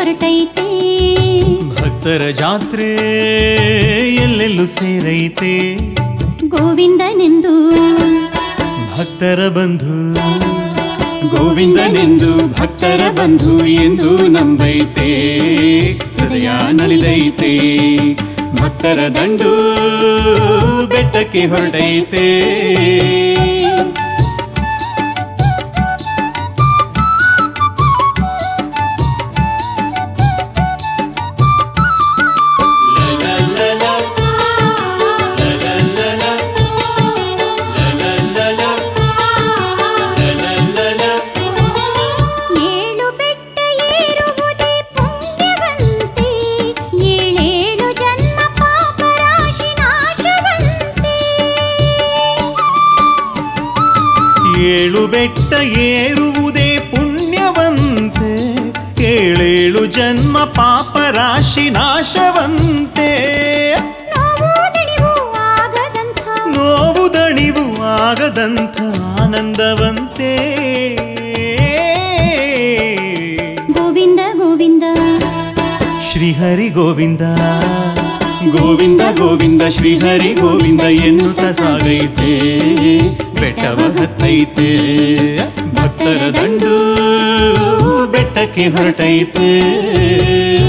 ಹೊರಟೈತೆ ಭಕ್ತರ ಜಾತ್ರೆ ಎಲ್ಲೆಲ್ಲೂ ಸೇರೈತೆ ಗೋವಿಂದನೆಂದು ಭಕ್ತರ ಬಂಧು ಗೋವಿಂದನೆಂದು ಭಕ್ತರ ಬಂಧು ಎಂದು ನಂಬೈತೆ ಹೃದಯ ನಲಿದೈತೆ ಭಕ್ತರ ದಂಡು ಬೆಟ್ಟಕ್ಕೆ ಹೊರಟೈತೆ ಏಳು ಬೆಟ್ಟ ಏರುವುದೇ ಪುಣ್ಯವಂತೆ ಏಳೇಳು ಜನ್ಮ ಪಾಪ ರಾಶಿ ನಾಶವಂತೆ ಏಳು ಬೆಟ್ಟ ಏರುವುದೇ ಪುಣ್ಯವಂತೆ ಏಳೇಳು ಜನ್ಮ ಪಾಪ ರಾಶಿ ನಾಶವಂತೆ ನೋವು ದಣಿವು ಆಗದಂಥ ನೋವು ದಣಿವು ಆಗದಂಥ ಆನಂದವಂತೆ ಗೋವಿಂದ ಗೋವಿಂದ ಶ್ರೀಹರಿ ಗೋವಿಂದ ಗೋವಿಂದ ಗೋವಿಂದ ಶ್ರೀಹರಿ ಗೋವಿಂದ ಎನ್ನುತ್ತ ಸಾಗೈತೆ ಬೆಟ್ಟವ ಹತ್ತೈತೆ ಭಕ್ತರ ದಂಡು ಬೆಟ್ಟಕ್ಕೆ ಹೊರಟೈತೆ